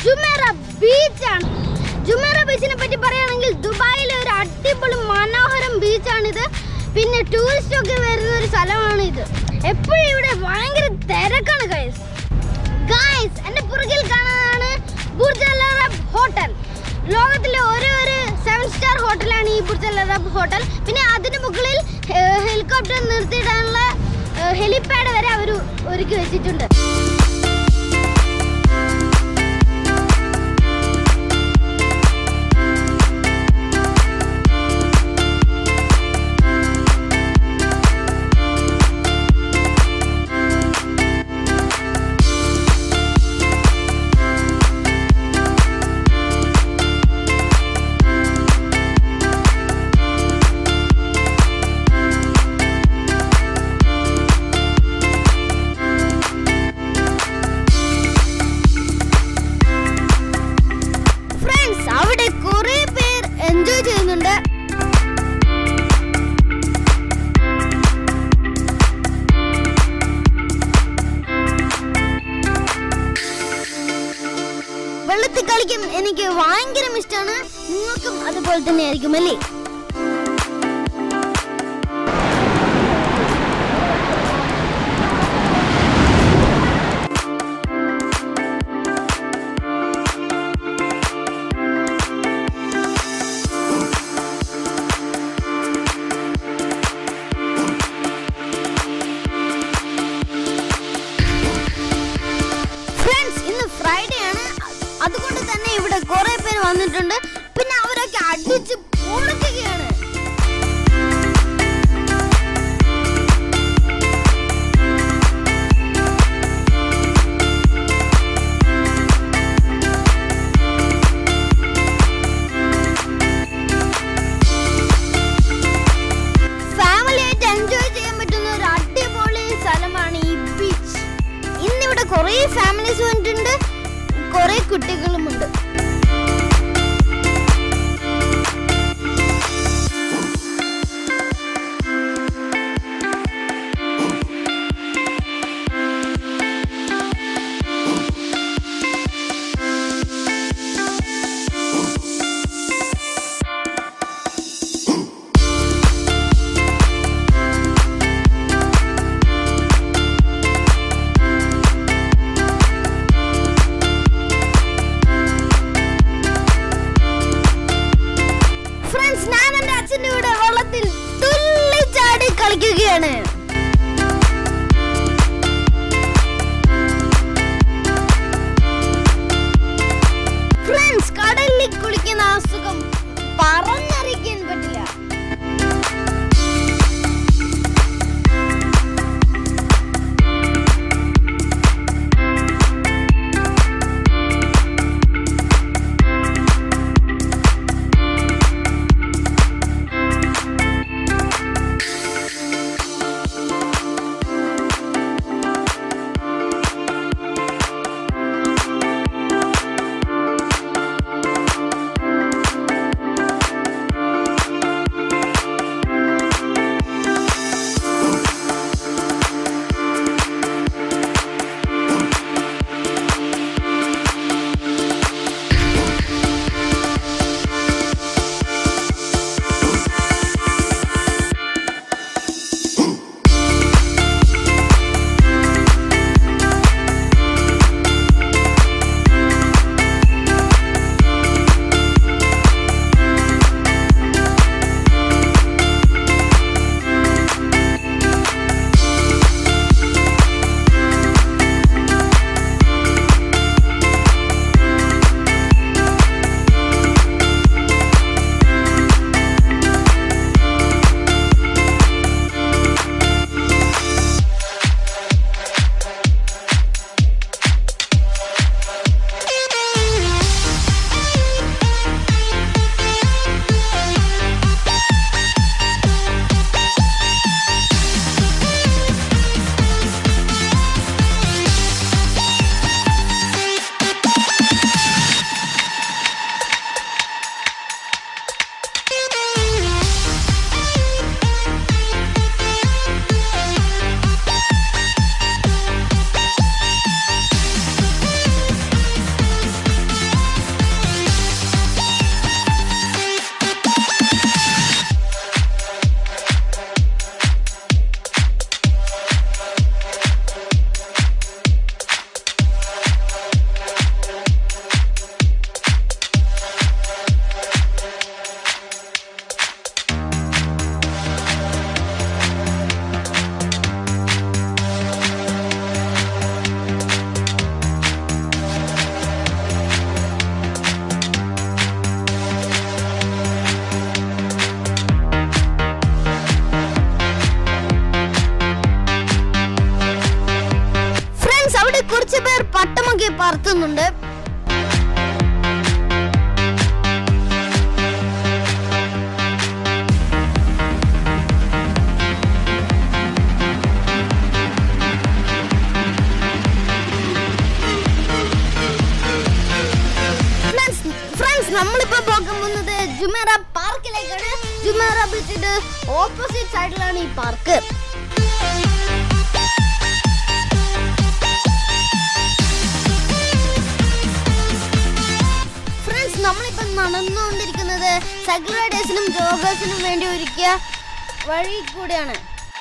Jumeirah ബീച്ചാണ് Jumeirah ബീച്ചിനെ പറ്റി പറയുകയാണെങ്കിൽ ദുബായിലെ ഒരു അടിപൊളി മനോഹരം ബീച്ചാണിത് പിന്നെ ടൂറിസ്റ്റ് ഒക്കെ വരുന്ന ഒരു സ്ഥലമാണ് ഇത് എപ്പോഴും ഇവിടെ ഭയങ്കര തിരക്കാണ് ഗൈസ് ഗൈസ് എന്റെ പുറകിൽ കാണാനാണ് ബുർജ് അൽ അറബ് ഹോട്ടൽ ലോകത്തിലെ ഒരേ ഒരു സെവൻ സ്റ്റാർ ഹോട്ടലാണ് ഈ ബുർജ് അൽ അറബ് ഹോട്ടൽ പിന്നെ അതിന് മുകളിൽ ഹെലികോപ്റ്റർ നിർത്തിയിടാനുള്ള ഹെലിപാഡ് വരെ അവർ ഒരുക്കി വെച്ചിട്ടുണ്ട് ഫ്രണ്ട്സ് അവിടെ കുറെ പേർ എൻജോയ് ചെയ്യുന്നുണ്ട് വെള്ളത്തിൽ കളിക്കും എനിക്ക് ഭയങ്കര ഇഷ്ടമാണ് നിങ്ങൾക്കും അതുപോലെ തന്നെ ആയിരിക്കും അല്ലേ ഫ്രണ്ട്സ് ഇന്ന് ഫ്രൈഡേ ആണ് അതുകൊണ്ട് തന്നെ ഇവിടെ കുറെ പേര് വന്നിട്ടുണ്ട് പിന്നെ അവരൊക്കെ അടിച്ച് പൊളിക്കുകയാണ് ഫാമിലി ആയിട്ട് എൻജോയ് ചെയ്യാൻ പറ്റുന്ന ഒരു അടിപൊളി സ്ഥലമാണ് ഈ ബീച്ച് ഇന്നിവിടെ കുറേ ഫാമിലീസ് വന്നിട്ടുണ്ട് കുറേ കുട്ടികളുമുണ്ട് നമ്മളിപ്പോ പോകാൻ പോകുന്നത് ജുമേറ പാർക്കിലേക്കാണ് ജുമേറ ബീച്ചിന്റെ ഓപ്പോസിറ്റ് സൈഡിലാണ് ഈ പാർക്ക് ഫ്രണ്ട്സ് നമ്മളിപ്പം നടന്നുകൊണ്ടിരിക്കുന്നത് സൈക്കിൾ റൈഡേഴ്സിനും ജോഗേഴ്സിനും വേണ്ടി ഒരുക്കിയ വഴി കൂടിയാണ്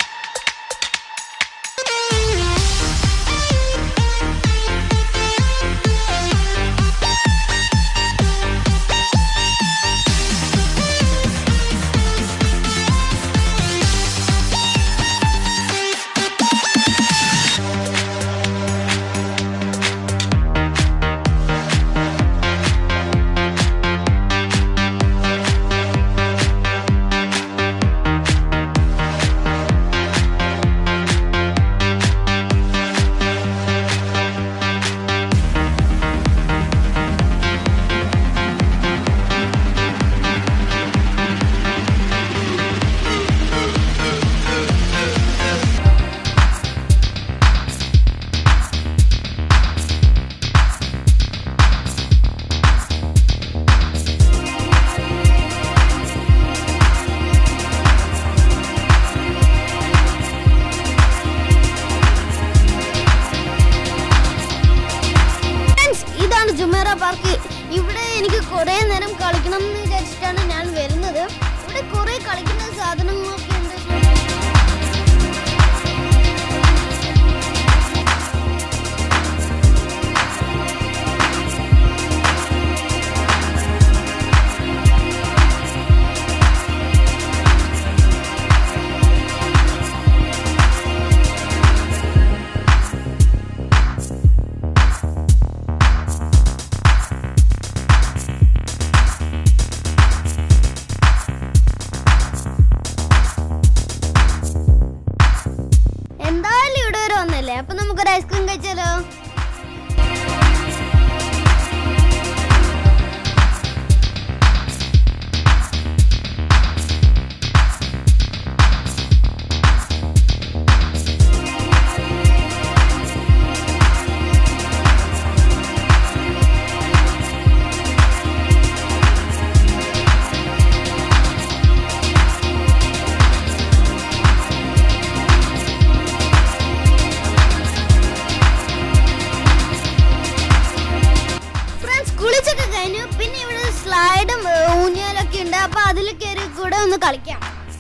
Friends, ഇതാണ് ജുമേറ പാർക്ക് ഇവിടെ എനിക്ക് കുറെ നേരം കളിക്കണം എന്ന് വിചാരിച്ചിട്ടാണ് ഞാൻ വരുന്നത് ഇവിടെ കുറെ കളിക്കുന്ന സാധനങ്ങളൊക്കെ ഉണ്ട് എന്തായാലും ഇവിടെ വരെ വന്നല്ലേ അപ്പൊ നമുക്കൊരു ഐസ്ക്രീം കഴിച്ചാലോ ഫ്രണ്ട്സ് കുളിച്ചൊക്കെ കഴിഞ്ഞു പിന്നെ ഇവിടെ സ്ലൈഡും ഊഞ്ഞാലൊക്കെ ഉണ്ട് അപ്പൊ അതിൽ കയറി കൂടെ ഒന്ന് കളിക്കാം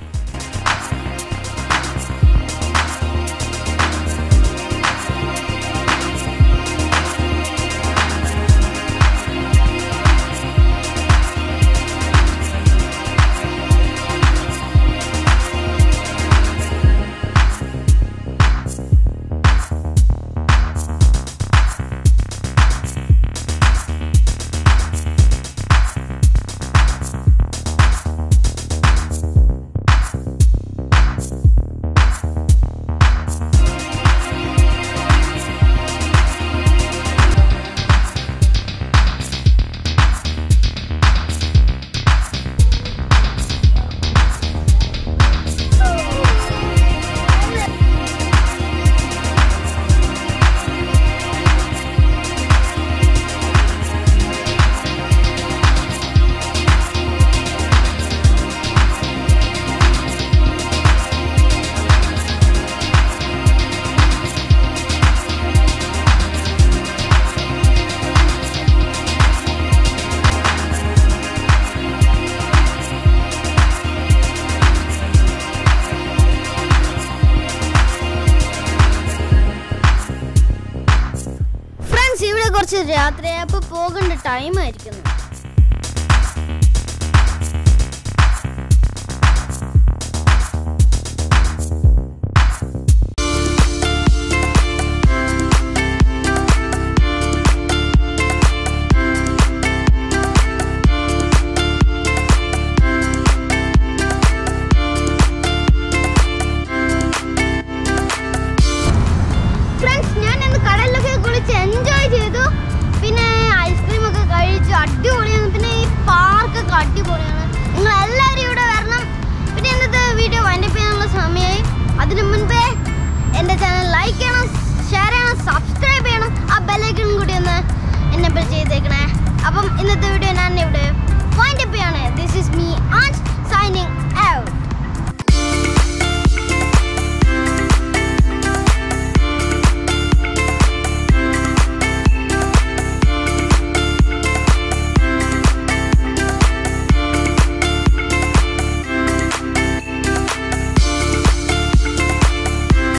ഫ്രണ്ട്സ് ഇവിടെ കുറച്ച് രാത്രിയായപ്പോ പോകേണ്ട ടൈം ആയിരിക്കുന്നു ഫ്രണ്ട്സ് ഞാൻ ഇന്ന് കടലിലൊക്കെ കുളിച്ച് എൻജോയ് ചെയ്തു പിന്നെ ഐസ്ക്രീം ഒക്കെ കഴിച്ചു അടിപൊളിയാണ് പിന്നെ ഈ പാർക്കൊക്കെ അടിപൊളിയാണ് നിങ്ങൾ എല്ലാവരും ഇവിടെ വരണം പിന്നെ ഇന്നത്തെ വീഡിയോ വൈൻഡപ്പ് ചെയ്യാനുള്ള സമയമായി അതിനു മുൻപേ എൻ്റെ ചാനൽ ലൈക്ക് ചെയ്യണം ഷെയർ ചെയ്യണം സബ്സ്ക്രൈബ് ചെയ്യണം ആ ബെല്ലൈക്കൺ കൂടി ഒന്ന് എന്നെ ചെയ്തേക്കണേ അപ്പം ഇന്നത്തെ വീഡിയോ ഞാൻ ഇവിടെ ദിസ് ഇസ് മീ ആൻ